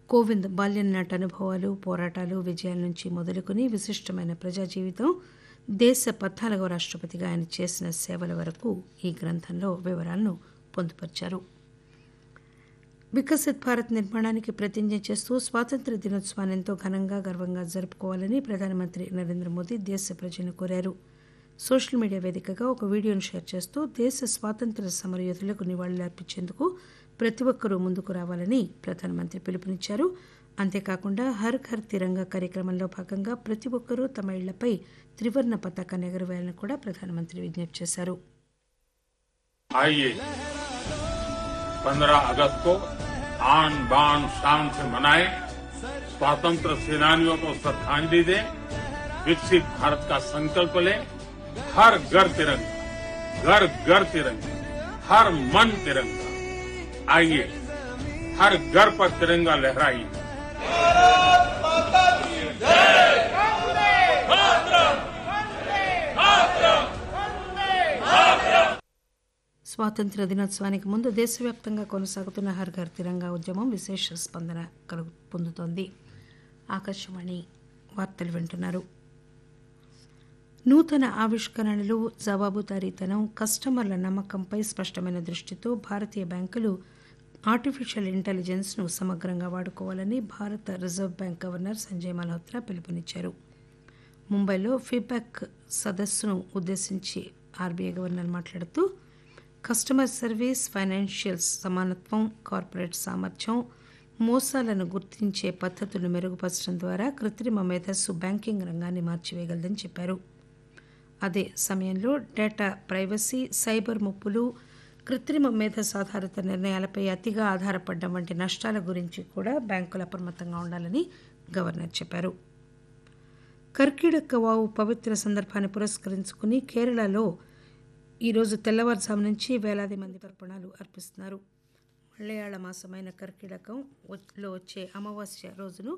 కోవింద్ బాల్యం నాటి అనుభవాలు పోరాటాలు విజయాల నుంచి మొదలుకొని విశిష్టమైన ప్రజా జీవితం దేశ పద్నాలుగవ రాష్టపతిగా ఆయన చేసిన సేవల వరకు ఈ గ్రంథంలో వివరాలను పొందుపరిచారు వికసిత్ భారత్ నిర్మాణానికి ప్రతిజ్ఞ చేస్తూ స్వాతంత్ర దినోత్సవాన్ని ఎంతో ఘనంగా గర్వంగా జరుపుకోవాలని ప్రధానమంత్రి నరేంద్ర మోదీ దేశ ప్రజలను కోరారు సోషల్ మీడియా వేదికగా ఒక వీడియోను షేర్ చేస్తూ దేశ స్వాతంత్ర సమరయోధులకు నివాళులర్పించేందుకు ప్రతి ఒక్కరూ ముందుకు రావాలని ప్రధానమంత్రి పిలుపునిచ్చారు అంతేకాకుండా హర్ ఘర్ తిరంగా కార్యక్రమంలో భాగంగా ప్రతి ఒక్కరూ తమ ఇళ్లపై త్రివర్ణ పతాకాన్ని ఎగురవేయాలని కూడా ప్రధానమంత్రి విజ్ఞప్తి చేశారు आइए 15 अगस्त को आन बान शान से मनाएं स्वतंत्र सेनानियों को श्रद्धांजलि दें विकसित भारत का संकल्प लें हर घर तिरंगा घर घर तिरंगा हर मन तिरंगा आइए हर घर पर तिरंगा लहराइए స్వాతంత్ర దినోత్సవానికి ముందు దేశవ్యాప్తంగా కొనసాగుతున్న హర్ ఘర్ తిరంగా ఉద్యమం విశేష స్పందన కలుగు పొందుతోంది ఆకాశవాణి వార్తలు వింటున్నారు నూతన ఆవిష్కరణలు జవాబుదారీతనం కస్టమర్ల నమ్మకంపై స్పష్టమైన దృష్టితో భారతీయ బ్యాంకులు ఆర్టిఫిషియల్ ఇంటెలిజెన్స్ ను సమగ్రంగా వాడుకోవాలని భారత reserve bank governor Sanjay Malhotra పిలుపునిచ్చారు ముంబైలో ఫీడ్బ్యాక్ సదస్సును ఉద్దేశించి ఆర్బీఐ గవర్నర్ మాట్లాడుతూ కస్టమర్ సర్వీస్ ఫైనాన్షియల్ సమానత్వం కార్పొరేట్ సామర్థ్యం మోసాలను గుర్తించే పద్ధతులను మెరుగుపరచడం ద్వారా కృత్రిమ మేధస్సు బ్యాంకింగ్ రంగాన్ని మార్చివేయగలదని చెప్పారు అదే సమయంలో డేటా ప్రైవసీ సైబర్ ముప్పులు కృత్రిమ మేధస్సు ఆధారిత నిర్ణయాలపై అతిగా ఆధారపడడం వంటి నష్టాల గురించి కూడా బ్యాంకులు అప్రమత్తంగా ఉండాలని గవర్నర్ చెప్పారు కర్కిడక వావు పవిత్ర సందర్భాన్ని పురస్కరించుకుని కేరళలో ఈరోజు తెల్లవారుజాము నుంచి వేలాది మంది తర్పణాలు అర్పిస్తున్నారు మలయాళ మాసమైన కర్కిడకం లో వచ్చే అమావాస్య రోజును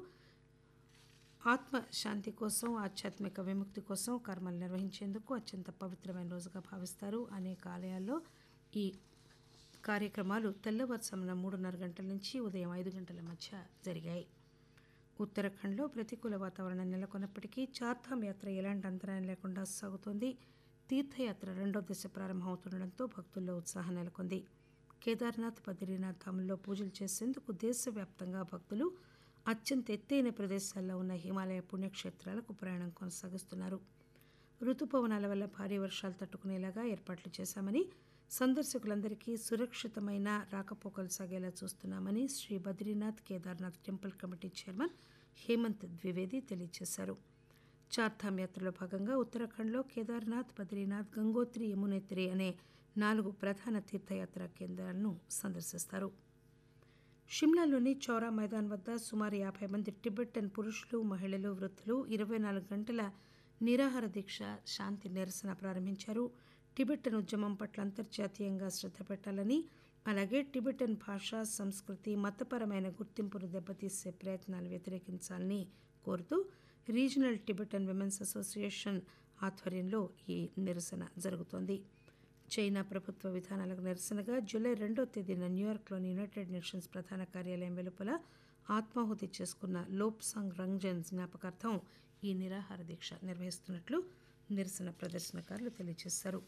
ఆత్మ శాంతి కోసం ఆధ్యాత్మిక విముక్తి కోసం కర్మలు నిర్వహించేందుకు అత్యంత పవిత్రమైన రోజుగా భావిస్తారు అనేక ఆలయాల్లో ఈ కార్యక్రమాలు తెల్లవారుజామున మూడున్నర గంటల నుంచి ఉదయం ఐదు గంటల మధ్య జరిగాయి ఉత్తరాఖండ్లో ప్రతికూల వాతావరణం నెలకొన్నప్పటికీ చార్ధామ్ యాత్ర ఎలాంటి అంతరాయం లేకుండా సాగుతోంది తీర్థయాత్ర రెండో దశ ప్రారంభమవుతుండటంతో భక్తుల్లో ఉత్సాహం నెలకొంది కేదార్నాథ్ బద్రీనాథ్ ధాముల్లో పూజలు చేసేందుకు దేశవ్యాప్తంగా భక్తులు అత్యంత ఎత్తైన ప్రదేశాల్లో ఉన్న హిమాలయ పుణ్యక్షేత్రాలకు ప్రయాణం కొనసాగిస్తున్నారు రుతుపవనాల వల్ల భారీ వర్షాలు తట్టుకునేలాగా ఏర్పాట్లు చేశామని సందర్శకులందరికీ సురక్షితమైన రాకపోకలు సాగేలా చూస్తున్నామని Shri Badrinath Kedarnath temple committee chairman Hemant Dwivedi తెలియజేశారు చార్ధామ్ యాత్రలో భాగంగా ఉత్తరాఖండ్లో కేదార్నాథ్ బద్రీనాథ్ గంగోత్రి యమునేత్రి అనే నాలుగు ప్రధాన తీర్థయాత్రా కేంద్రాలను సందర్శిస్తారు షిమ్లాలోని చౌరా మైదాన్ వద్ద సుమారు యాభై మంది టిబెటన్ పురుషులు మహిళలు వృద్ధులు ఇరవై నాలుగు గంటల నిరాహార దీక్ష శాంతి నిరసన ప్రారంభించారు టిబెటన్ ఉద్యమం పట్ల అంతర్జాతీయంగా శ్రద్ధ పెట్టాలని అలాగే టిబెటన్ భాష సంస్కృతి మతపరమైన గుర్తింపును దెబ్బతీసే ప్రయత్నాలు వ్యతిరేకించాలని కోరుతూ రీజనల్ టిబెటన్ విమెన్స్ అసోసియేషన్ ఆధ్వర్యంలో ఈ నిరసన జరుగుతోంది చైనా ప్రభుత్వ విధానాలకు నిరసనగా జూలై రెండో తేదీన న్యూయార్క్లోని యునైటెడ్ నేషన్స్ ప్రధాన కార్యాలయం వెలుపల ఆత్మాహుతి చేసుకున్న లోప్సాంగ్ రంగ్జన్ జ్ఞాపకార్థం ఈ నిరాహార దీక్ష నిర్వహిస్తున్నట్లు నిరసన ప్రదర్శనకారులు తెలియజేశారు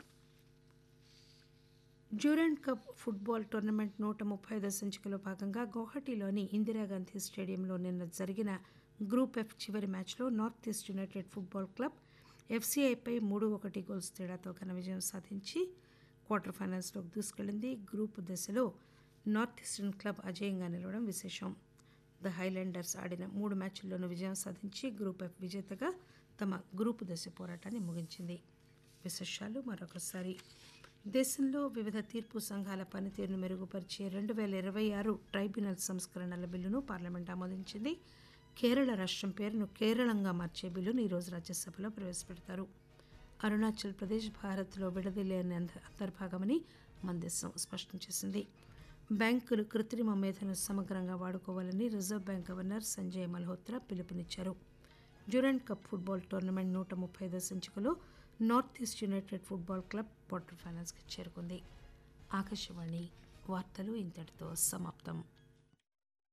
డ్యూరెంట్ కప్ ఫుట్బాల్ టోర్నమెంట్ నూట ముప్పై ఐదో సంచికలో భాగంగా గౌహటిలోని ఇందిరాగాంధీ స్టేడియంలో నిన్న జరిగిన గ్రూప్ ఎఫ్ చివరి మ్యాచ్లో north east united football club ఎఫ్సీఐపై మూడు ఒకటి గోల్స్ తేడాతో ఘన విజయం సాధించి క్వార్టర్ ఫైనల్స్లోకి దూసుకెళ్లింది గ్రూప్ దశలో నార్త్ ఈస్టర్న్ క్లబ్ అజేయంగా నిలవడం విశేషం ద హైలాండర్స్ ఆడిన మూడు మ్యాచ్ల్లోనూ విజయం సాధించి గ్రూప్ ఎఫ్ విజేతగా తమ గ్రూపు దశ పోరాటాన్ని ముగించింది విశేషాలు మరొకసారి దేశంలో వివిధ తీర్పు సంఘాల పనితీరును మెరుగుపరిచే రెండు వేల ఇరవై ఆరు ట్రైబ్యునల్ సంస్కరణల బిల్లును పార్లమెంట్ ఆమోదించింది కేరళ రాష్ట్రం పేరును కేరళంగా మార్చే బిల్లును ఈరోజు రాజ్యసభలో ప్రవేశపెడతారు అరుణాచల్ ప్రదేశ్ భారత్లో విడదీయలేని అంత- అంతర్భాగమని మన దేశం స్పష్టం చేసింది బ్యాంకులు కృత్రిమ మేధను సమగ్రంగా వాడుకోవాలని reserve bank governor Sanjay Malhotra పిలుపునిచ్చారు డ్యూరెంట్ కప్ ఫుట్బాల్ టోర్నమెంట్ నూట ముప్పై ఐదో సంచికలో north east united football club quarter ఫైనల్స్కి చేరుకుంది ఆకాశవాణి వార్తలు ఇంతటితో సమాప్తం